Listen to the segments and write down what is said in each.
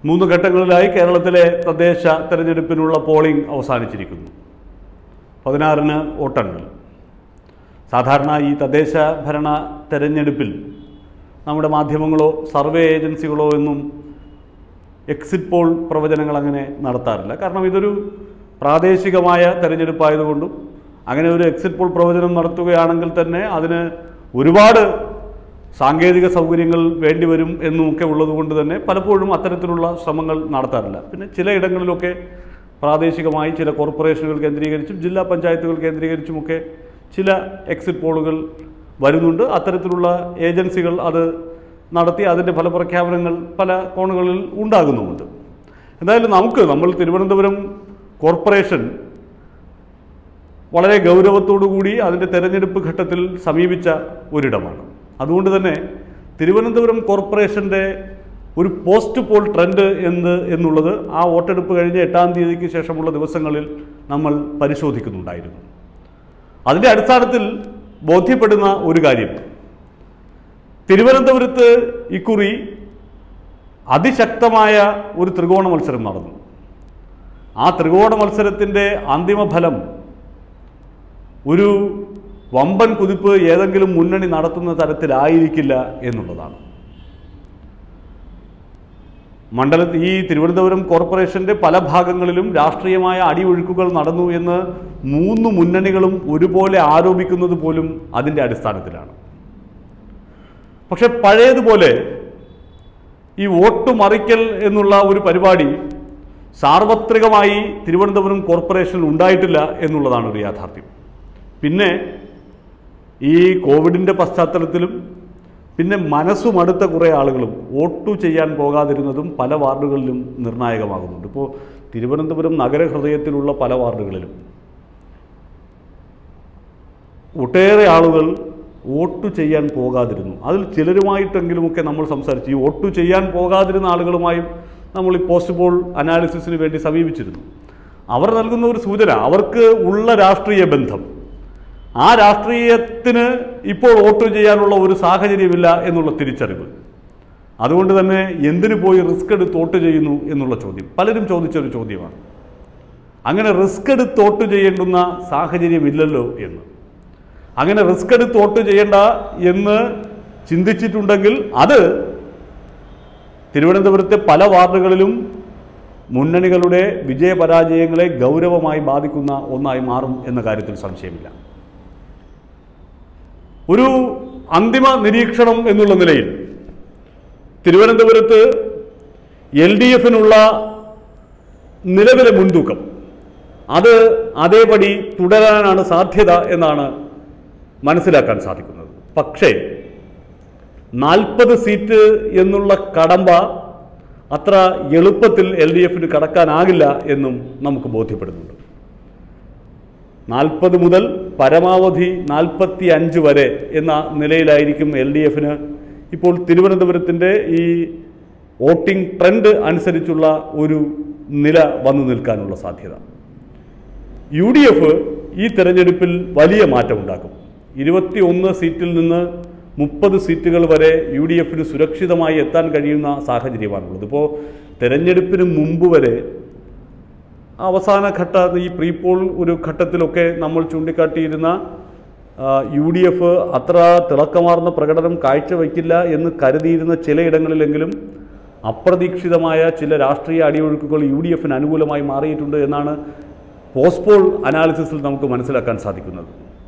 മൂന്ന് ഘട്ടങ്ങളിലായി കേരളത്തിലെ തദ്ദേശ തെരഞ്ഞെടുപ്പിനുള്ള പോളിംഗ് അവസാനിച്ചിരിക്കുന്നു പതിനാറിന് വോട്ടെണ്ണൽ സാധാരണ ഈ തദ്ദേശ ഭരണ തെരഞ്ഞെടുപ്പിൽ നമ്മുടെ മാധ്യമങ്ങളോ സർവേ ഏജൻസികളോ എന്നും എക്സിറ്റ് പോൾ പ്രവചനങ്ങൾ അങ്ങനെ നടത്താറില്ല കാരണം ഇതൊരു പ്രാദേശികമായ തെരഞ്ഞെടുപ്പായതുകൊണ്ടും അങ്ങനെ ഒരു എക്സിറ്റ് പോൾ പ്രവചനം നടത്തുകയാണെങ്കിൽ തന്നെ അതിന് ഒരുപാട് സാങ്കേതിക സൗകര്യങ്ങൾ വേണ്ടിവരും എന്നുമൊക്കെ ഉള്ളതുകൊണ്ട് തന്നെ പലപ്പോഴും അത്തരത്തിലുള്ള ശ്രമങ്ങൾ നടത്താറില്ല പിന്നെ ചിലയിടങ്ങളിലൊക്കെ പ്രാദേശികമായി ചില കോർപ്പറേഷനുകൾ കേന്ദ്രീകരിച്ചും ജില്ലാ പഞ്ചായത്തുകൾ കേന്ദ്രീകരിച്ചുമൊക്കെ ചില എക്സിറ്റ് പോളുകൾ വരുന്നുണ്ട് അത്തരത്തിലുള്ള ഏജൻസികൾ അത് നടത്തി അതിൻ്റെ ഫലപ്രഖ്യാപനങ്ങൾ പല കോണുകളിൽ ഉണ്ടാകുന്നുമുണ്ട് എന്തായാലും നമുക്ക് നമ്മൾ തിരുവനന്തപുരം കോർപ്പറേഷൻ വളരെ ഗൗരവത്തോടു കൂടി അതിൻ്റെ തെരഞ്ഞെടുപ്പ് ഘട്ടത്തിൽ സമീപിച്ച ഒരിടമാണ് അതുകൊണ്ട് തന്നെ തിരുവനന്തപുരം കോർപ്പറേഷൻ്റെ ഒരു പോസ്റ്റ് പോൾ ട്രെൻഡ് എന്ത് എന്നുള്ളത് ആ വോട്ടെടുപ്പ് കഴിഞ്ഞ് എട്ടാം തീയതിക്ക് ശേഷമുള്ള ദിവസങ്ങളിൽ നമ്മൾ പരിശോധിക്കുന്നുണ്ടായിരുന്നു അതിൻ്റെ അടിസ്ഥാനത്തിൽ ബോധ്യപ്പെടുന്ന ഒരു കാര്യം തിരുവനന്തപുരത്ത് ഇക്കുറി അതിശക്തമായ ഒരു ത്രികോണ മത്സരം നടന്നു ആ ത്രികോണ മത്സരത്തിൻ്റെ അന്തിമ ഫലം ഒരു വമ്പൻ കുതിപ്പ് ഏതെങ്കിലും മുന്നണി നടത്തുന്ന തരത്തിലായിരിക്കില്ല എന്നുള്ളതാണ് മണ്ഡല ഈ തിരുവനന്തപുരം കോർപ്പറേഷന്റെ പല ഭാഗങ്ങളിലും രാഷ്ട്രീയമായ അടിയൊഴുക്കുകൾ നടന്നു എന്ന് മൂന്ന് മുന്നണികളും ഒരുപോലെ ആരോപിക്കുന്നത് പോലും അതിൻ്റെ അടിസ്ഥാനത്തിലാണ് പക്ഷെ പഴയതുപോലെ ഈ വോട്ട് മറിക്കൽ എന്നുള്ള ഒരു പരിപാടി സാർവത്രികമായി തിരുവനന്തപുരം കോർപ്പറേഷനിൽ ഉണ്ടായിട്ടില്ല എന്നുള്ളതാണ് ഒരു യാഥാർത്ഥ്യം പിന്നെ ഈ കോവിഡിൻ്റെ പശ്ചാത്തലത്തിലും പിന്നെ മനസ്സുമടുത്ത കുറേ ആളുകളും വോട്ടു ചെയ്യാൻ പോകാതിരുന്നതും പല വാർഡുകളിലും നിർണായകമാകുന്നുണ്ട് ഇപ്പോൾ തിരുവനന്തപുരം നഗരഹൃദയത്തിലുള്ള പല വാർഡുകളിലും ഒട്ടേറെ ആളുകൾ വോട്ട് ചെയ്യാൻ പോകാതിരുന്നു അതിൽ ചിലരുമായിട്ടെങ്കിലുമൊക്കെ നമ്മൾ സംസാരിച്ചു ഈ വോട്ട് ചെയ്യാൻ പോകാതിരുന്ന ആളുകളുമായും നമ്മൾ ഈ പോസ്റ്റ് പോൾ അനാലിസിസിന് വേണ്ടി സമീപിച്ചിരുന്നു അവർ നൽകുന്ന ഒരു സൂചന അവർക്ക് ഉള്ള രാഷ്ട്രീയ ബന്ധം ആ രാഷ്ട്രീയത്തിന് ഇപ്പോൾ വോട്ട് ചെയ്യാനുള്ള ഒരു സാഹചര്യമില്ല എന്നുള്ള തിരിച്ചറിവ് അതുകൊണ്ട് തന്നെ എന്തിനു പോയി റിസ്ക് എടുത്ത് വോട്ട് ചെയ്യുന്നു എന്നുള്ള ചോദ്യം പലരും ചോദിച്ചൊരു ചോദ്യമാണ് അങ്ങനെ റിസ്ക് എടുത്ത് വോട്ട് ചെയ്യേണ്ടുന്ന സാഹചര്യമില്ലല്ലോ എന്ന് അങ്ങനെ റിസ്ക് എടുത്ത് വോട്ട് ചെയ്യേണ്ട എന്ന് ചിന്തിച്ചിട്ടുണ്ടെങ്കിൽ അത് തിരുവനന്തപുരത്തെ പല വാർഡുകളിലും മുന്നണികളുടെ വിജയപരാജയങ്ങളെ ഗൗരവമായി ബാധിക്കുന്ന ഒന്നായി മാറും എന്ന കാര്യത്തിൽ സംശയമില്ല ഒരു അന്തിമ നിരീക്ഷണം എന്നുള്ള നിലയിൽ തിരുവനന്തപുരത്ത് എൽ ഡി എഫിനുള്ള നിലവിലെ മുൻതൂക്കം അത് അതേപടി തുടരാനാണ് സാധ്യത എന്നാണ് മനസ്സിലാക്കാൻ സാധിക്കുന്നത് പക്ഷേ നാൽപ്പത് സീറ്റ് എന്നുള്ള കടമ്പ അത്ര എളുപ്പത്തിൽ എൽ ഡി എഫിന് കടക്കാനാകില്ല എന്നും നമുക്ക് ബോധ്യപ്പെടുന്നുണ്ട് നാൽപ്പത് മുതൽ പരമാവധി നാൽപ്പത്തി അഞ്ച് വരെ എന്ന നിലയിലായിരിക്കും എൽ ഡി എഫിന് ഇപ്പോൾ തിരുവനന്തപുരത്തിൻ്റെ ഈ വോട്ടിംഗ് ട്രെൻഡ് അനുസരിച്ചുള്ള ഒരു നില വന്നു നിൽക്കാനുള്ള സാധ്യത യു ഡി എഫ് ഈ തെരഞ്ഞെടുപ്പിൽ വലിയ മാറ്റമുണ്ടാക്കും ഇരുപത്തി ഒന്ന് സീറ്റിൽ നിന്ന് മുപ്പത് സീറ്റുകൾ വരെ യു ഡി എഫിന് സുരക്ഷിതമായി എത്താൻ കഴിയുന്ന സാഹചര്യമാണുള്ളത് ഇപ്പോൾ തെരഞ്ഞെടുപ്പിന് മുമ്പ് വരെ അവസാന ഘട്ട ഈ പ്രീ പോൾ ഒരു ഘട്ടത്തിലൊക്കെ നമ്മൾ ചൂണ്ടിക്കാട്ടിയിരുന്ന യു ഡി എഫ് അത്ര തിളക്കമാർന്ന പ്രകടനം കാഴ്ചവെക്കില്ല എന്ന് കരുതിയിരുന്ന ചിലയിടങ്ങളിലെങ്കിലും അപ്രതീക്ഷിതമായ ചില രാഷ്ട്രീയ അടിയൊഴുക്കുകൾ യു ഡി എഫിന് അനുകൂലമായി മാറിയിട്ടുണ്ട് എന്നാണ് പോസ്റ്റ്പോൾ അനാലിസിസിൽ നമുക്ക് മനസ്സിലാക്കാൻ സാധിക്കുന്നത്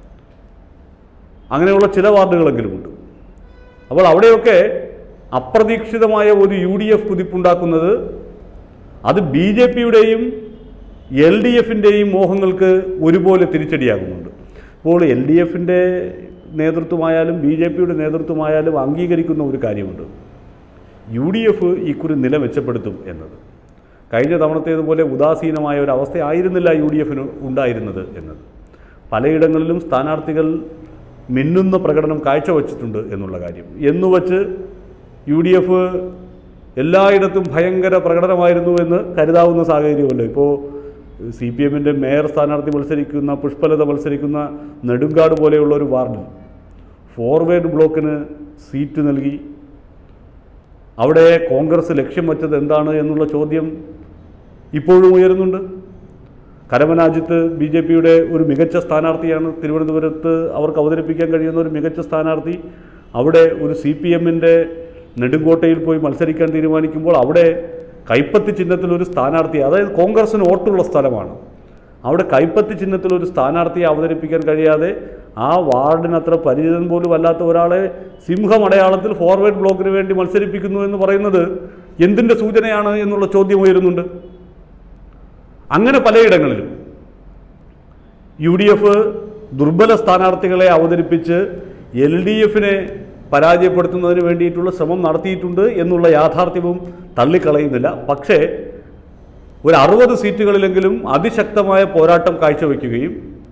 അങ്ങനെയുള്ള ചില വാർഡുകളെങ്കിലുമുണ്ട് അപ്പോൾ അവിടെയൊക്കെ അപ്രതീക്ഷിതമായ ഒരു യു ഡി എഫ് കുതിപ്പുണ്ടാക്കുന്നത് അത് ബി ജെ പിയുടെയും എൽ ഡി എഫിൻ്റെയും മോഹങ്ങൾക്ക് ഒരുപോലെ തിരിച്ചടിയാകുന്നുണ്ട് അപ്പോൾ എൽ ഡി എഫിൻ്റെ നേതൃത്വമായാലും ബി ജെ പിയുടെ നേതൃത്വമായാലും അംഗീകരിക്കുന്ന ഒരു കാര്യമുണ്ട് യു ഡി എഫ് ഇക്കുറി നില മെച്ചപ്പെടുത്തും എന്നത് കഴിഞ്ഞ തവണത്തേതുപോലെ ഉദാസീനമായ ഒരു അവസ്ഥയായിരുന്നില്ല യു ഡി എഫിന് ഉണ്ടായിരുന്നത് എന്നത് പലയിടങ്ങളിലും സ്ഥാനാർത്ഥികൾ മിന്നുന്ന പ്രകടനം കാഴ്ചവെച്ചിട്ടുണ്ട് എന്നുള്ള കാര്യം എന്നുവച്ച് യു ഡി എഫ് എല്ലായിടത്തും ഭയങ്കര പ്രകടനമായിരുന്നു എന്ന് കരുതാവുന്ന സാഹചര്യമല്ല ഇപ്പോൾ സി പി എമ്മിൻ്റെ മേയർ സ്ഥാനാർത്ഥി മത്സരിക്കുന്ന പുഷ്പലത മത്സരിക്കുന്ന നെടുങ്കാട് പോലെയുള്ള ഒരു വാർഡിൽ ഫോർവേഡ് ബ്ലോക്കിന് സീറ്റ് നൽകി അവിടെ കോൺഗ്രസ് ലക്ഷ്യം വച്ചത് എന്താണ് എന്നുള്ള ചോദ്യം ഇപ്പോഴും ഉയരുന്നുണ്ട് കരമനാജിത്ത് ബി ജെ പിയുടെ ഒരു മികച്ച സ്ഥാനാർത്ഥിയാണ് തിരുവനന്തപുരത്ത് അവർക്ക് അവതരിപ്പിക്കാൻ കഴിയുന്ന ഒരു മികച്ച സ്ഥാനാർത്ഥി അവിടെ ഒരു സി പി എമ്മിൻ്റെ നെടുങ്കോട്ടയിൽ പോയി മത്സരിക്കാൻ തീരുമാനിക്കുമ്പോൾ അവിടെ കൈപ്പത്തി ചിഹ്നത്തിൽ ഒരു സ്ഥാനാർത്ഥി അതായത് കോൺഗ്രസിന് വോട്ടുള്ള സ്ഥലമാണ് അവിടെ കൈപ്പത്തി ചിഹ്നത്തിൽ ഒരു സ്ഥാനാർത്ഥിയെ അവതരിപ്പിക്കാൻ കഴിയാതെ ആ വാർഡിന് അത്ര പരിചിതൻ പോലും അല്ലാത്ത ഒരാളെ സിംഹം അടയാളത്തിൽ ഫോർവേഡ് ബ്ലോക്കിന് വേണ്ടി മത്സരിപ്പിക്കുന്നു എന്ന് പറയുന്നത് എന്തിൻ്റെ സൂചനയാണ് എന്നുള്ള ചോദ്യം ഉയരുന്നുണ്ട് അങ്ങനെ പലയിടങ്ങളിലും യു ഡി എഫ് ദുർബല സ്ഥാനാർത്ഥികളെ അവതരിപ്പിച്ച് എൽ ഡി എഫിനെ പരാജയപ്പെടുത്തുന്നതിന് വേണ്ടിയിട്ടുള്ള ശ്രമം നടത്തിയിട്ടുണ്ട് എന്നുള്ള യാഥാർത്ഥ്യവും തള്ളിക്കളയുന്നില്ല പക്ഷേ ഒരു അറുപത് സീറ്റുകളിലെങ്കിലും അതിശക്തമായ പോരാട്ടം കാഴ്ചവെക്കുകയും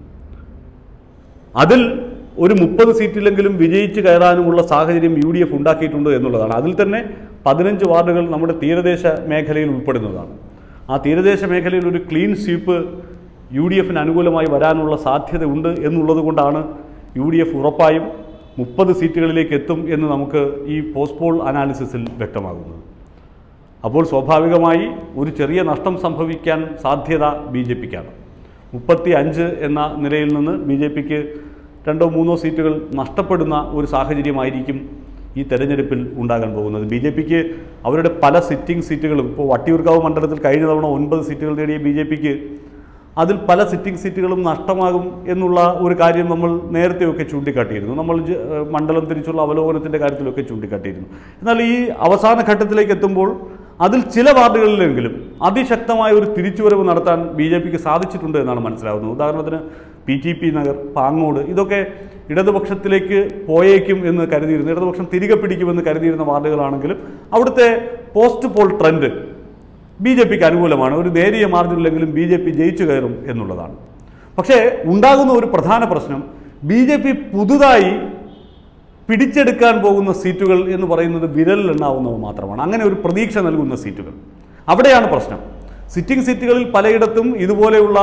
അതിൽ ഒരു മുപ്പത് സീറ്റിലെങ്കിലും വിജയിച്ച് കയറാനുമുള്ള സാഹചര്യം യു ഡി എഫ് ഉണ്ടാക്കിയിട്ടുണ്ട് എന്നുള്ളതാണ് അതിൽ തന്നെ പതിനഞ്ച് വാർഡുകൾ നമ്മുടെ തീരദേശ മേഖലയിൽ ഉൾപ്പെടുന്നതാണ് ആ തീരദേശ മേഖലയിൽ ഒരു ക്ലീൻ സ്വീപ്പ് യു ഡി എഫിന് അനുകൂലമായി വരാനുള്ള സാധ്യത ഉണ്ട് എന്നുള്ളത് കൊണ്ടാണ് യു ഡി എഫ് ഉറപ്പായും മുപ്പത് സീറ്റുകളിലേക്ക് എത്തും എന്ന് നമുക്ക് ഈ പോസ്റ്റ്പോൾ അനാലിസിസിൽ വ്യക്തമാകുന്നത് അപ്പോൾ സ്വാഭാവികമായി ഒരു ചെറിയ നഷ്ടം സംഭവിക്കാൻ സാധ്യത ബി ജെ പിക്കാണ് മുപ്പത്തി അഞ്ച് എന്ന നിലയിൽ നിന്ന് ബി ജെ പിക്ക് രണ്ടോ മൂന്നോ സീറ്റുകൾ നഷ്ടപ്പെടുന്ന ഒരു സാഹചര്യമായിരിക്കും ഈ തെരഞ്ഞെടുപ്പിൽ ഉണ്ടാകാൻ പോകുന്നത് ബി ജെ പിക്ക് അവരുടെ പല സിറ്റിംഗ് സീറ്റുകളും ഇപ്പോൾ വട്ടിയൂർക്കാവ് മണ്ഡലത്തിൽ കഴിഞ്ഞ തവണ ഒൻപത് സീറ്റുകൾ നേടിയ ബി ജെ പിക്ക് അതിൽ പല സിറ്റിംഗ് സീറ്റുകളും നഷ്ടമാകും എന്നുള്ള ഒരു കാര്യം നമ്മൾ നേരത്തെയൊക്കെ ചൂണ്ടിക്കാട്ടിയിരുന്നു നമ്മൾ ജ- ഏഹ് മണ്ഡലം തിരിച്ചുള്ള അവലോകനത്തിൻ്റെ കാര്യത്തിലൊക്കെ ചൂണ്ടിക്കാട്ടിയിരുന്നു എന്നാൽ ഈ അവസാന ഘട്ടത്തിലേക്ക് എത്തുമ്പോൾ അതിൽ ചില വാർഡുകളിലെങ്കിലും അതിശക്തമായ ഒരു തിരിച്ചുവരവ് നടത്താൻ ബി ജെ പിക്ക് സാധിച്ചിട്ടുണ്ട് എന്നാണ് മനസ്സിലാവുന്നത് ഉദാഹരണത്തിന് P T P Nagar Pangode ഇതൊക്കെ ഇടതുപക്ഷത്തിലേക്ക് പോയേക്കും എന്ന് കരുതിയിരുന്നു ഇടതുപക്ഷം തിരികെ പിടിക്കുമെന്ന് കരുതിയിരുന്ന വാർഡുകളാണെങ്കിലും അവിടുത്തെ post poll trend B J പിക്ക് അനുകൂലമാണ് ഒരു നേരിയ മാർജിനിലെങ്കിലും ബി ജെ പി ജയിച്ചു കയറും എന്നുള്ളതാണ് പക്ഷേ ഉണ്ടാകുന്ന ഒരു പ്രധാന പ്രശ്നം ബി ജെ പി പുതുതായി പിടിച്ചെടുക്കാൻ പോകുന്ന സീറ്റുകൾ എന്ന് പറയുന്നത് വിരലിലെണ്ണാവുന്നവ മാത്രമാണ് അങ്ങനെ ഒരു പ്രതീക്ഷ നൽകുന്ന സീറ്റുകൾ അവിടെയാണ് പ്രശ്നം സിറ്റിംഗ് സീറ്റുകളിൽ പലയിടത്തും ഇതുപോലെയുള്ള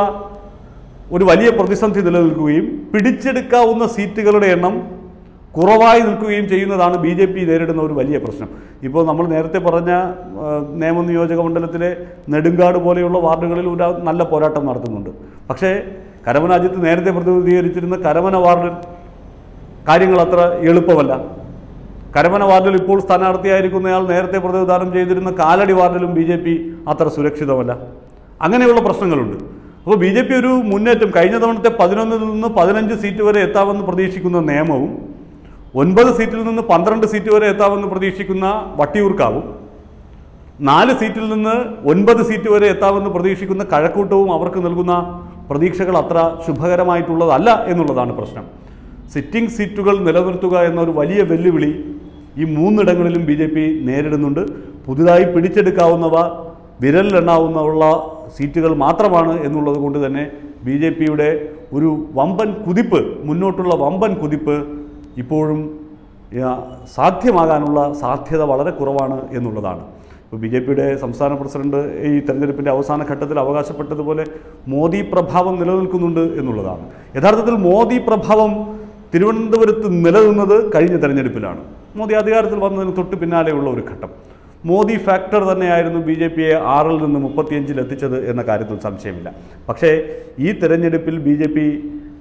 ഒരു വലിയ പ്രതിസന്ധി നിലനിൽക്കുകയും പിടിച്ചെടുക്കാവുന്ന സീറ്റുകളുടെ എണ്ണം കുറവായി നിൽക്കുകയും ചെയ്യുന്നതാണ് ബി ജെ പി നേരിടുന്ന ഒരു വലിയ പ്രശ്നം ഇപ്പോൾ നമ്മൾ നേരത്തെ പറഞ്ഞ ആ, നിയമനിയോജക മണ്ഡലത്തിലെ നെടുങ്കാട് പോലെയുള്ള വാർഡുകളിൽ ഒരു നല്ല പോരാട്ടം നടത്തുന്നുണ്ട് പക്ഷേ കരമനാജിത്ത് നേരത്തെ പ്രതിനിധീകരിച്ചിരുന്ന കരമന വാർഡിൽ കാര്യങ്ങൾ അത്ര എളുപ്പമല്ല കരമന വാർഡിൽ ഇപ്പോൾ സ്ഥാനാർത്ഥിയായിരിക്കുന്നയാൾ നേരത്തെ പ്രതിനിധാനം ചെയ്തിരുന്ന കാലടി വാർഡിലും ബി ജെ പി അത്ര സുരക്ഷിതമല്ല അങ്ങനെയുള്ള പ്രശ്നങ്ങളുണ്ട് അപ്പോൾ ബി ജെ പി ഒരു മുന്നേറ്റം കഴിഞ്ഞ തവണത്തെ പതിനൊന്നിൽ നിന്ന് പതിനഞ്ച് സീറ്റ് വരെ എത്താമെന്ന് പ്രതീക്ഷിക്കുന്ന നിയമവും ഒൻപത് സീറ്റിൽ നിന്ന് പന്ത്രണ്ട് സീറ്റ് വരെ എത്താമെന്ന് പ്രതീക്ഷിക്കുന്ന വട്ടിയൂർക്കാവും നാല് സീറ്റിൽ നിന്ന് ഒൻപത് സീറ്റ് വരെ എത്താമെന്ന് പ്രതീക്ഷിക്കുന്ന കഴക്കൂട്ടവും അവർക്ക് നൽകുന്ന പ്രതീക്ഷകൾ അത്ര ശുഭകരമായിട്ടുള്ളതല്ല എന്നുള്ളതാണ് പ്രശ്നം സിറ്റിംഗ് സീറ്റുകൾ നിലനിർത്തുക എന്ന ഒരു വലിയ വെല്ലുവിളി ഈ മൂന്നിടങ്ങളിലും ബി ജെ പി നേരിടുന്നുണ്ട് പുതുതായി പിടിച്ചെടുക്കാവുന്നവ വിരലിലെണ്ണാവുന്നവുള്ള സീറ്റുകൾ മാത്രമാണ് എന്നുള്ളത് കൊണ്ട് തന്നെ ബി ജെ പിയുടെ ഒരു വമ്പൻ കുതിപ്പ് മുന്നോട്ടുള്ള വമ്പൻ കുതിപ്പ് ഇപ്പോഴും ആ, സാധ്യമാകാനുള്ള സാധ്യത വളരെ കുറവാണ് എന്നുള്ളതാണ് ഇപ്പോൾ ബി ജെ പിയുടെ സംസ്ഥാന പ്രസിഡന്റ് ഈ തെരഞ്ഞെടുപ്പിൻ്റെ അവസാന ഘട്ടത്തിൽ അവകാശപ്പെട്ടതുപോലെ മോദി പ്രഭാവം നിലനിൽക്കുന്നുണ്ട് എന്നുള്ളതാണ് യഥാർത്ഥത്തിൽ മോദി പ്രഭാവം തിരുവനന്തപുരത്ത് നിലനിന്നത് കഴിഞ്ഞ തെരഞ്ഞെടുപ്പിലാണ് മോദി അധികാരത്തിൽ വന്നതിന് തൊട്ട് പിന്നാലെയുള്ള ഒരു ഘട്ടം മോദി ഫാക്ടർ തന്നെയായിരുന്നു ബി ജെ പിയെ ആറിൽ നിന്ന് മുപ്പത്തിയഞ്ചിൽ എത്തിച്ചത് എന്ന കാര്യത്തിൽ സംശയമില്ല പക്ഷേ ഈ തെരഞ്ഞെടുപ്പിൽ ബി ജെ പി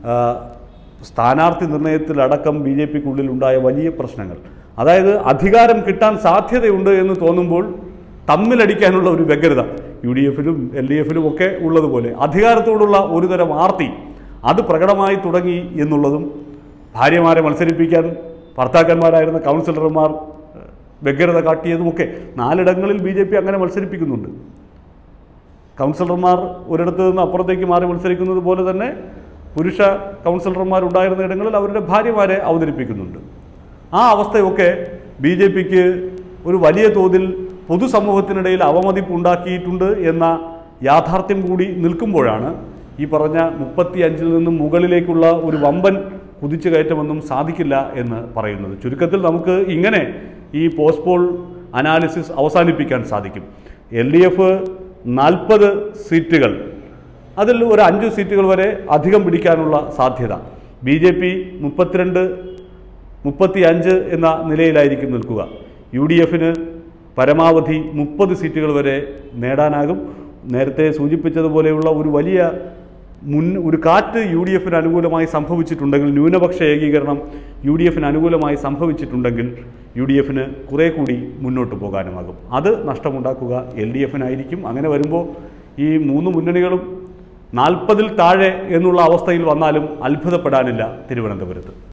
സ്ഥാനാർത്ഥി നിർണയത്തിലടക്കം ബി ജെ പിക്കുള്ളിൽ ഉണ്ടായ വലിയ പ്രശ്നങ്ങൾ അതായത് അധികാരം കിട്ടാൻ സാധ്യതയുണ്ട് എന്ന് തോന്നുമ്പോൾ തമ്മിലടിക്കാനുള്ള ഒരു വ്യഗ്രത യു ഡി എഫിലും എൽ ഡി എഫിലും ഒക്കെ ഉള്ളതുപോലെ അധികാരത്തോടുള്ള ഒരുതരം ആർത്തി അത് പ്രകടമായി തുടങ്ങി എന്നുള്ളതും ഭാര്യമാരെ മത്സരിപ്പിക്കാൻ ഭർത്താക്കന്മാരായിരുന്ന കൗൺസിലർമാർ ഏഹ്, വ്യഗ്രത കാട്ടിയതുമൊക്കെ നാലിടങ്ങളിൽ ബി ജെ പി അങ്ങനെ മത്സരിപ്പിക്കുന്നുണ്ട് കൗൺസിലർമാർ ഒരിടത്ത് നിന്ന് അപ്പുറത്തേക്ക് മാറി മത്സരിക്കുന്നത് പോലെ തന്നെ പുരുഷ കൗൺസിലർമാർ ഉണ്ടായിരുന്ന ഇടങ്ങളിൽ അവരുടെ ഭാര്യമാരെ അവതരിപ്പിക്കുന്നുണ്ട് ആ അവസ്ഥയൊക്കെ ബി ജെ പിക്ക് ഒരു വലിയ തോതിൽ പൊതുസമൂഹത്തിനിടയിൽ അവമതിപ്പ് ഉണ്ടാക്കിയിട്ടുണ്ട് എന്ന യാഥാർത്ഥ്യം കൂടി നിൽക്കുമ്പോഴാണ് ഈ പറഞ്ഞ മുപ്പത്തി അഞ്ചിൽ നിന്നും മുകളിലേക്കുള്ള ഒരു വമ്പൻ കുതിച്ചുകയറ്റമൊന്നും സാധിക്കില്ല എന്ന് പറയുന്നത് ചുരുക്കത്തിൽ നമുക്ക് ഇങ്ങനെ ഈ പോസ്റ്റ്പോൾ അനാലിസിസ് അവസാനിപ്പിക്കാൻ സാധിക്കും എൽ ഡി എഫ് നാൽപ്പത് സീറ്റുകൾ അതിൽ ഒരു അഞ്ച് സീറ്റുകൾ വരെ അധികം പിടിക്കാനുള്ള സാധ്യത ബി ജെ പി മുപ്പത്തിരണ്ട് മുപ്പത്തി അഞ്ച് എന്ന നിലയിലായിരിക്കും നിൽക്കുക യു ഡി എഫിന് പരമാവധി മുപ്പത് സീറ്റുകൾ വരെ നേടാനാകും നേരത്തെ സൂചിപ്പിച്ചതുപോലെയുള്ള ഒരു വലിയ മുൻ ഒരു കാറ്റ് യു ഡി എഫിന് അനുകൂലമായി സംഭവിച്ചിട്ടുണ്ടെങ്കിൽ ന്യൂനപക്ഷ ഏകീകരണം യു ഡി എഫിന് അനുകൂലമായി സംഭവിച്ചിട്ടുണ്ടെങ്കിൽ യു ഡി എഫിന് കുറേ കൂടി മുന്നോട്ട് പോകാനുമാകും അത് നഷ്ടമുണ്ടാക്കുക എൽ ഡി എഫിനായിരിക്കും അങ്ങനെ വരുമ്പോൾ ഈ മൂന്ന് മുന്നണികളും നാൽപ്പതിൽ താഴെ എന്നുള്ള അവസ്ഥയിൽ വന്നാലും അത്ഭുതപ്പെടാനില്ല തിരുവനന്തപുരത്ത്